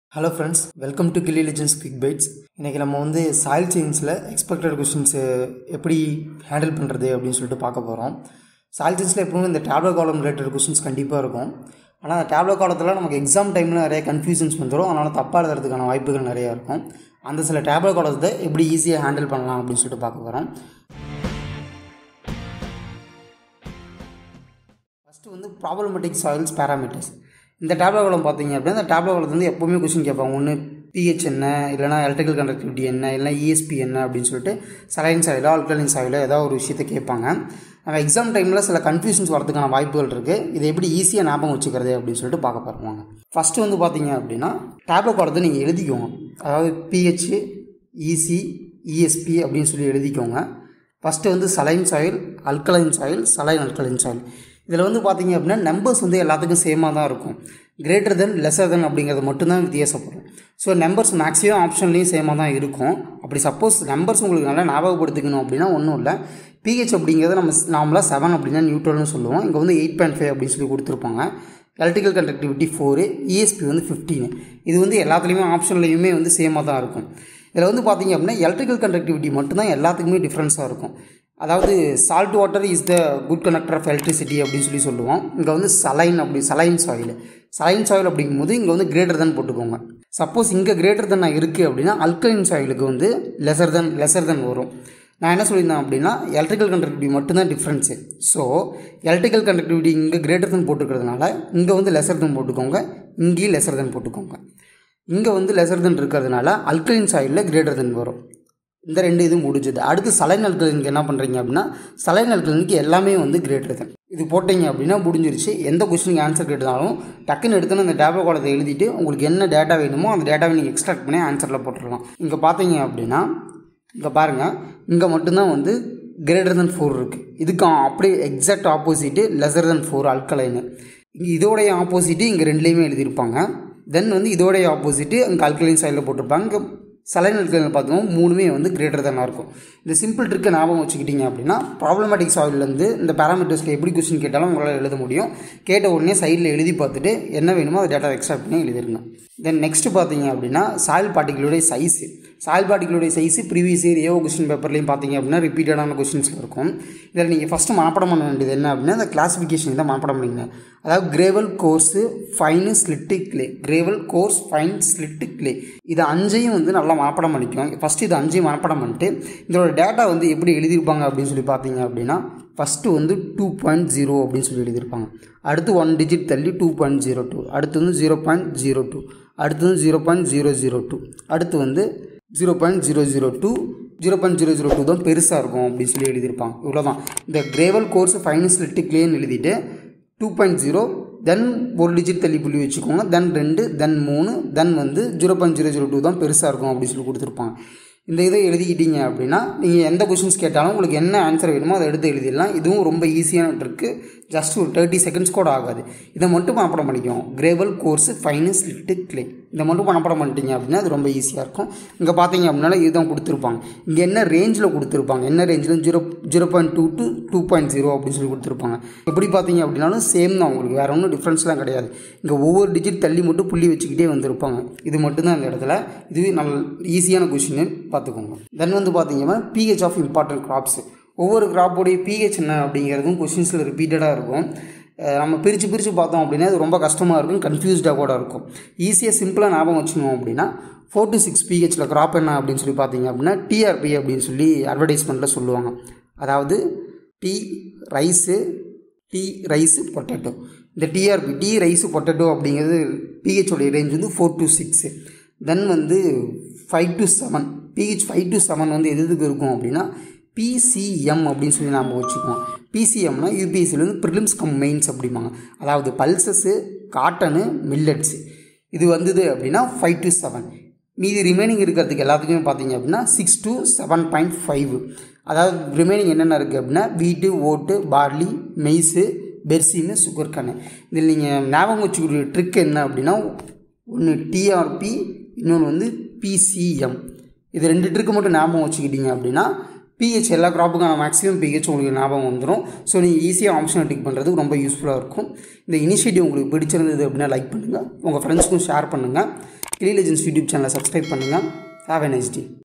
hello friends welcome to Killi Legends Quick Bites இன்றைக்கி நம்ம வந்து சாயில் சயின்ஸில் எக்ஸ்பெக்டட் கொஷின்ஸு எப்படி ஹேண்டில் பண்ணுறது அப்படின்னு சொல்லிட்டு பார்க்க போகிறோம் சாயில் சயின்ஸில் எப்பவுமே இந்த டேப்லோ காலம் ரிலேட்டட் கொஷின்ஸ் கண்டிப்பாக இருக்கும் ஆனால் அந்த டேப்லோ காலத்தில் நமக்கு எக்ஸாம் டைமில் நிறைய கன்ஃபியூஷன்ஸ் வந்துடும் அதனால் தப்பாக எழுதுறதுக்கான வாய்ப்புகள் நிறையா இருக்கும் அந்த சில டேப்லோ காலத்தை எப்படி ஈஸியாக ஹேண்டில் பண்ணலாம் அப்படின்னு சொல்லிட்டு பார்க்க போகிறோம் ஃபஸ்ட்டு வந்து ப்ராப்ளமேட்டிக் சாயில்ஸ் பேராமீட்டர்ஸ் இந்த டேப்லோ காலம் பார்த்தீங்க அப்படின்னா இந்த டேப்லோ காலத்து வந்து எப்போவுமே கொஷின் கேட்பாங்க ஒன்று பிஹெச் என்ன இல்லைனா எலக்ட்ரிக்கல் கண்டக்டிவிட்டி என்ன இல்லைனா இஎஸ்பி என்ன அப்படின்னு சொல்லிட்டு சலைன் சாயிலோ அல்கலின் சாயிலோ ஏதாவது ஒரு விஷயத்தை கேட்பாங்க நம்ம எக்ஸாம் டைமில் சில கன்ஃபியூஷன்ஸ் வரதுக்கான வாய்ப்புகள் இருக்குது இதை எப்படி ஈஸியாக ஞாபகம் வச்சுக்கிறது அப்படின்னு சொல்லிட்டு பார்க்க போகிறோம் ஃபஸ்ட்டு வந்து பார்த்தீங்க அப்படின்னா டேப்லோ காலத்தை நீங்கள் எழுதிக்கோங்க அதாவது பிஹெச் இசி இஎஸ்பி அப்படின்னு சொல்லி எழுதிக்கோங்க ஃபஸ்ட்டு வந்து saline soil alkaline soil saline alkaline soil இதில் வந்து பார்த்தீங்க அப்படின்னா நம்பர்ஸ் வந்து எல்லாத்துக்கும் சேமாக தான் இருக்கும் கிரேட்டர் தென் லெஸர் தென் அப்படிங்கிறது மட்டும்தான் வித்தியாசப்படும் ஸோ நம்பர்ஸ் மேக்ஸிமம் ஆப்ஷன்லேயும் சேமாக தான் இருக்கும் அப்படி சப்போஸ் நம்பர்ஸ் உங்களுக்கு நல்லா ஞாபகப்படுத்திக்கணும் அப்படின்னா ஒன்றும் இல்லை பிஹெச் அப்படிங்கிறத நம்ம நார்மலாக செவன் அப்படின்னா நியூட்ரல்னு சொல்லுவோம் இங்கே வந்து எயிட் பாயிண்ட் ஃபைவ் அப்படின்னு சொல்லி கொடுத்துருப்பாங்க எலக்ட்ரிக்கல் கண்டக்டிவிட்டி ஃபோரு இஎஸ்பி வந்து ஃபிஃப்டீனு இது வந்து எல்லாத்துலேயுமே ஆப்ஷன்லேயுமே வந்து சேமாக தான் இருக்கும் இதில் வந்து பார்த்தீங்க அப்படின்னா எலக்ட்ரிக்கல் கண்டக்டிவிட்டி மட்டும்தான் எல்லாத்துக்குமே டிஃப்ரென்ஸாக இருக்கும் அதாவது salt water is the good conductor of electricity அப்படின்னு சொல்லி சொல்லுவோம் இங்கே வந்து சலைன் அப்படி சலைன் சாயில் சலைன் சாயில் அப்படிங்கும்போது இங்கே வந்து கிரேட்டர் தன் போட்டுக்கோங்க சப்போஸ் இங்கே கிரேட்டர் தன் இருக்குது அப்படின்னா அல்கலைன் சாயிலுக்கு வந்து லெசர் தன் லெசர் தன் வரும் நான் என்ன சொல்லியிருந்தேன் அப்படின்னா எலக்ட்ரிக்கல் கண்டக்டிவிட்டி மட்டும்தான் டிஃப்ரென்ஸு ஸோ எலக்ட்ரிக்கல் கண்டக்டிவிட்டி இங்கே கிரேட்டர் தன் போட்டுக்கிறதுனால இங்கே வந்து லெசர் தன் போட்டுக்கோங்க இங்கேயும் லெசர் தன் போட்டுக்கோங்க இங்கே வந்து லெசர் தன் இருக்கிறதுனால அல்கலைன் சாயிலில் கிரேட்டர் தன் வரும் இந்த ரெண்டு இது முடிஞ்சது அடுத்து சலைன் அல்கலினுக்கு என்ன பண்ணுறீங்க அப்படின்னா சலைன் அல்கலினுக்கு எல்லாமே வந்து கிரேட்டர் தன் இது போட்டிங்க அப்படின்னா முடிஞ்சிருச்சு எந்த கொஸ்டினுக்கு ஆன்சர் கேட்டாலும் டக்குன்னு எடுத்துன்னு அந்த டேட்டா கோலத்தை எழுதிட்டு உங்களுக்கு என்ன டேட்டா வேணுமோ அந்த டேட்டாவை நீங்கள் எக்ஸ்ட்ராக்ட் பண்ணி ஆன்சரில் போட்டுடலாம் இங்கே பார்த்தீங்க அப்படின்னா இங்கே பாருங்கள் இங்கே மட்டும்தான் வந்து கிரேட்டர் தென் ஃபோர் இருக்குது இதுக்கு அப்படியே exact opposite lesser than four alkaline இங்கே இதோடைய ஆப்போசிட்டு இங்கே ரெண்டுலேயுமே எழுதியிருப்பாங்க தென் வந்து இதோடைய ஆப்போசிட்டு அங்கே அல்கலைன் சைடில் போட்டிருப்பாங்க இங்கே சலைன் அல்கலைன் பார்த்தோம் மூணுமே வந்து கிரேட்டர் தானாக இருக்கும் இந்த சிம்பிள் ட்ரிக்கை ஞாபகம் வச்சுக்கிட்டீங்க அப்படின்னா ப்ராப்ளமேட்டிக் சாயிலேருந்து இந்த பேராமீட்டர்ஸில் எப்படி கொஸ்டின் கேட்டாலும் உங்களால் எழுத முடியும் கேட்ட உடனே சைடில் எழுதி பார்த்துட்டு என்ன வேணுமோ அதை டேட்டா எக்ஸ்ட்ராக்ட் பண்ணி எழுதிருங்க தென் நெக்ஸ்ட் பார்த்தீங்க அப்படின்னா சாயில் பார்ட்டிகளுடைய சைஸு சாயில் பார்ட்டிகளுடைய சைஸு ப்ரீவியஸ் இயர் ஏவோ கொஸ்டின் பேப்பர்லையும் பார்த்தீங்க அப்படின்னா ரிப்பீட்டடான கொஸ்டின்ஸில் இருக்கும் இதில் நீங்கள் ஃபஸ்ட்டு மனப்படம் பண்ண வேண்டியது என்ன அப்படின்னா அந்த கிளாஸிஃபிகேஷன் தான் மனப்படம் பண்ணிங்க அதாவது gravel coarse fine silt clay gravel coarse fine silt clay இது அஞ்சையும் வந்து நல்லா மனப்படம் பண்ணிக்கும் ஃபஸ்ட்டு இது அஞ்சையும் மனப்படம் பண்ணிட்டு இதோட டேட்டா வந்து எப்படி எழுதியிருப்பாங்க அப்படின்னு சொல்லி பார்த்தீங்க அப்படின்னா ஃபஸ்ட்டு வந்து டூ பாயிண்ட் ஜீரோ அப்படின்னு சொல்லி எழுதியிருப்பாங்க அடுத்து ஒன் டிஜிட் தள்ளி டூ பாயிண்ட் ஜீரோ டூ அடுத்து வந்து ஜீரோ பாயிண்ட் ஜீரோ டூ அடுத்து வந்து zero point zero zero two அடுத்து வந்து zero point zero zero two zero point zero zero two தான் பெருசாக இருக்கும் அப்படின்னு சொல்லி எழுதியிருப்பாங்க இவ்வளோ தான் இந்த கிரேவல் கோர்ஸ் ஃபைனஸ் லிட்டிக்லேன்னு எழுதிட்டு டூ பாயிண்ட் ஜீரோ தென் ஒரு டிஜிட் தள்ளி புள்ளி வச்சுக்கோங்க தென் ரெண்டு தென் மூணு தென் வந்து zero point zero zero two தான் பெருசாக இருக்கும் அப்படின்னு சொல்லி கொடுத்துருப்பாங்க இந்த இதை எழுதிக்கிட்டீங்க அப்படின்னா நீங்கள் எந்த கொஷின்ஸ் கேட்டாலும் உங்களுக்கு என்ன ஆன்சர் வேணுமோ அதை எடுத்து எழுதிடலாம் இதுவும் ரொம்ப ஈஸியான ட்ரிக்கு ஜஸ்ட் ஒரு தேர்ட்டி செகண்ட்ஸ் கூட ஆகாது இதை மட்டும் மனப்படம் பண்ணிக்கும் gravel coarse fine silt clay இதை மட்டும் மனப்படம் பண்ணிட்டீங்க அப்படின்னா அது ரொம்ப ஈஸியாக இருக்கும் இங்கே பார்த்தீங்க அப்படின்னால இதுதான் கொடுத்துருப்பாங்க இங்கே என்ன ரேஞ்சில் கொடுத்துருப்பாங்க என்ன ரேஞ்சில் zero zero point two to two point zero அப்படின்னு சொல்லி கொடுத்துருப்பாங்க எப்படி பார்த்தீங்க அப்படின்னாலும் சேம் தான் உங்களுக்கு வேறு ஒன்றும் டிஃப்ரென்ஸ்லாம் கிடையாது இங்கே ஒவ்வொரு டிஜிட் தள்ளி மட்டும் புள்ளி வச்சுக்கிட்டே வந்திருப்பாங்க இது மட்டும்தான் இந்த இடத்துல இது நல்ல ஈஸியான கொஷின் பார்த்துக்கோங்க தென் வந்து பார்த்தீங்கன்னா பிஹெச் ஆஃப் இம்பார்ட்டன்ட் கிராப்ஸு ஒவ்வொரு கிராப்போடைய பிஹெச் என்ன அப்படிங்கிறதும் கொஷின்ஸில் ரிப்பீட்டடாக இருக்கும் நம்ம பிரித்து பிரித்து பார்த்தோம் அப்படின்னா அது ரொம்ப கஷ்டமாக இருக்கும் கன்ஃபியூஸ்டாக கூட இருக்கும் ஈஸியாக சிம்பிளாக ஞாபகம் வச்சுக்கணும் அப்படின்னா ஃபோர் டு சிக்ஸ் பிஹெச்சில் கிராப் என்ன அப்படின்னு சொல்லி பார்த்தீங்க அப்படின்னா டிஆர்பி அப்படின்னு சொல்லி அட்வர்டைஸ்மெண்ட்டில் சொல்லுவாங்க அதாவது tea rice tea rice potato இந்த டிஆர்பி டீ ரைஸு பொட்டேட்டோ அப்படிங்கிறது பிஹெச்சோடைய ரேஞ்ச் வந்து ஃபோர் டு சிக்ஸு தென் வந்து five to seven pH five to seven வந்து எது எதுக்கு இருக்கும் அப்படின்னா பிசிஎம் அப்படின்னு சொல்லி நாம் வச்சுக்குவோம் பிசிஎம்னா யூபிஎஸ்சியில் வந்து ப்ரிலிம்ஸ் கம் மெயின்ஸ் அப்படிம்பாங்க அதாவது பல்சஸ்ஸு காட்டனு மில்லட்ஸு இது வந்தது அப்படின்னா ஃபைவ் டு செவன் மீதி ரிமைனிங் இருக்கிறதுக்கு எல்லாத்துக்குமே பார்த்தீங்க அப்படின்னா six to seven point five அதாவது ரிமைனிங் என்னென்ன இருக்குது அப்படின்னா வீட்டு ஓட்டு பார்லி மெய்ஸு பெர்சின்னு சுகர் கண்ணு இதில் நீங்கள் ஞாபகம் வச்சுக்கூடிய ட்ரிக் என்ன அப்படின்னா ஒன்று டிஆர்பி இன்னொன்று வந்து பிசிஎம் இது ரெண்டு ட்ரிக்கு மட்டும் ஞாபகம் வச்சுக்கிட்டீங்க அப்படின்னா பிஹெச் எல்லா க்ராப்புக்கான மேக்ஸிமம் பிஹெச் உங்களுக்கு ஞாபகம் வந்துடும் ஸோ நீங்கள் ஈஸியாக ஆப்ஷன் டிக் பண்ணுறதுக்கு ரொம்ப யூஸ்ஃபுல்லாக இருக்கும் இந்த இனிஷியேட்டிவ் உங்களுக்கு பிடிச்சிருந்தது அப்படின்னா லைக் பண்ணுங்கள் உங்கள் ஃப்ரெண்ட்ஸ்க்கும் ஷேர் பண்ணுங்கள் கிளி லெஜன்ஸ் யூடியூப் சேனலை சப்ஸ்கிரைப் பண்ணுங்கள் ஹாவ் எ நைஸ் டே